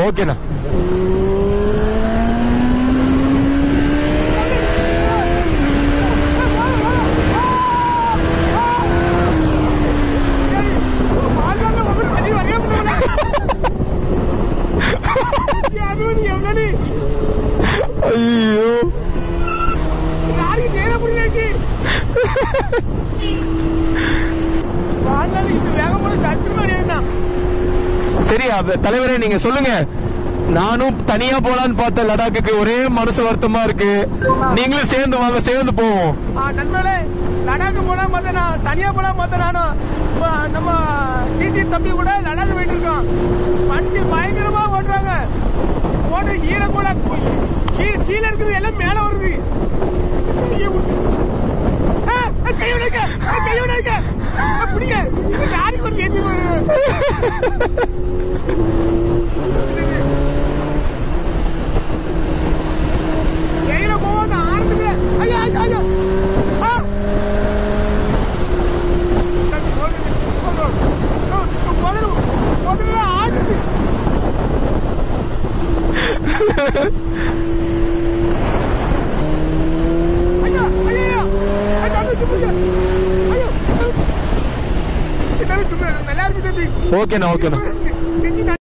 ஓகேண்ணா ஐயோ சரி அப்ப தலைவரே நீங்க சொல்லுங்க நானும் தனியா போலான்னு பார்த்த லடாக்குக்கு ஒரே மனசு வருத்தமா இருக்கு நீங்களும் சேர்ந்து வாங்க சேர்ந்து போவோம் நண்பர்களே லடாக்கு போனா மத்த நான் தனியா போனா மத்த நானும் இப்ப நம்ம டிடி தம்பி கூட லடாக்கு போயிட்டு இருக்கோம் வண்டி பயங்கரமா ஓட்டுறாங்க ஓட்டு ஈர கூட கீ- கீழே இருக்குது எல்லாம் மேல வருது ஆ, ஆ, கை விடுங்க ஆ, கை விடுங்க ஆ, பிடிங்க இது யாருக்கு ஒரு ஏத்தி வருது கையில போவாங்க ஆரம்பிக்கல ஐயா ஐயா ஐயா ஆ முதல்ல ஆடுது ஐயா ஐயா ஐயா தம்பி சும்மா ஐயோ தம்பி சும்மா நல்லா இருக்கு தம்பி ஓகேண்ணா ஓகேண்ணா நெஞ்சு